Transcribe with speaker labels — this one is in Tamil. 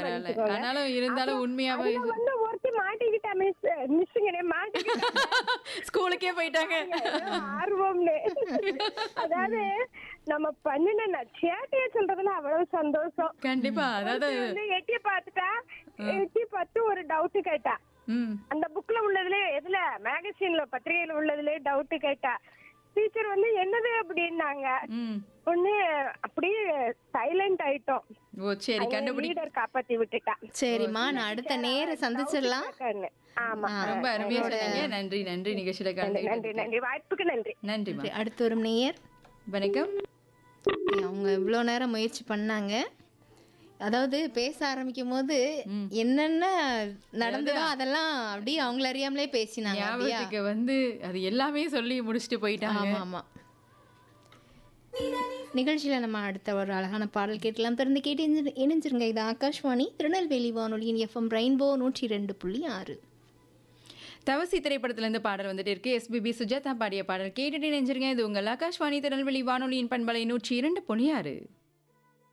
Speaker 1: பரவாயில்ல
Speaker 2: வச்சுக்கோங்க.
Speaker 1: ஆனாலும் இருந்தாலும் உண்மையாவே
Speaker 2: அதுல வந்து ஒருத்தி மாட்டிக்கிட்டா மிஸ் மிஸ்ஸுங்கனே மாட்டிக்கிட்டா
Speaker 1: ஸ்கூலுக்கே போயிட்டாங்க
Speaker 2: ஆர்வம்னு அதாவது நம்ம பண்ணின ந- சேட்டையை சொல்றதுல அவ்வளவு சந்தோஷம்
Speaker 1: கண்டிப்பா அதாவது
Speaker 2: ஒருத்தி வந்து எட்டி பார்த்துட்டா எட்டி பார்த்து ஒரு டவுட் கேட்டா
Speaker 1: ம்
Speaker 2: அந்த புக்ல உள்ளதுல எதுல மேகசின்ல பத்திரிகையில உள்ளதுல டவுட் கேட்டா டீச்சர் வந்து என்னது அப்படின்னாங்க
Speaker 1: ம்
Speaker 2: ஒண்ணு அப்படியே சைலண்ட் ஆயிட்டோம்
Speaker 1: ஓ சரி கண்டுபிடி
Speaker 2: லீடர் காப்பாத்தி விட்டுட்டா
Speaker 3: சரிம்மா நான் அடுத்த நேர சந்திச்சிடலாம்
Speaker 2: கண்ணு. ஆமா
Speaker 1: ரொம்ப அருமையா சொன்னீங்க நன்றி நன்றி நிகழ்ச்சியில
Speaker 2: நன்றி
Speaker 1: கலந்து
Speaker 2: நன்றி வாய்ப்புக்கு நன்றி
Speaker 1: நன்றிமா
Speaker 3: அடுத்து வரும் நேயர்
Speaker 1: வணக்கம்
Speaker 3: அவங்க இவ்வளோ நேரம் முயற்சி பண்ணாங்க அதாவது பேச ஆரம்பிக்கும் போது என்னென்ன நடந்ததோ அதெல்லாம் அப்படியே அவங்கள அறியாமலே பேசினாங்க அப்படியா
Speaker 1: ஞாபகத்துக்கு வந்து அது எல்லாமே சொல்லி முடிச்சுட்டு போயிட்டாங்க
Speaker 3: ஆமா ஆமா நிகழ்ச்சியில நம்ம அடுத்த ஒரு அழகான பாடல் கேட்கலாம் திறந்து கேட்டு இணைஞ்சு- இணைஞ்சிருங்க இது ஆகாஷ்வாணி திருநெல்வேலி வானொலியின் எஃப்எம் ரெயின்போ நூற்றி ரெண்டு புள்ளி ஆறு
Speaker 1: தவசி திரைப்படத்துல இருந்து பாடல் வந்துட்டு இருக்கு எஸ்பிபி சுஜாதா பாடிய பாடல் கேட்டுட்டு நினைஞ்சிருங்க இது உங்கள் ஆகாஷ்வாணி திருநெல்வேலி வானொலியின் பண்பலை நூற்றி இரண்டு புள்ளி ஆறு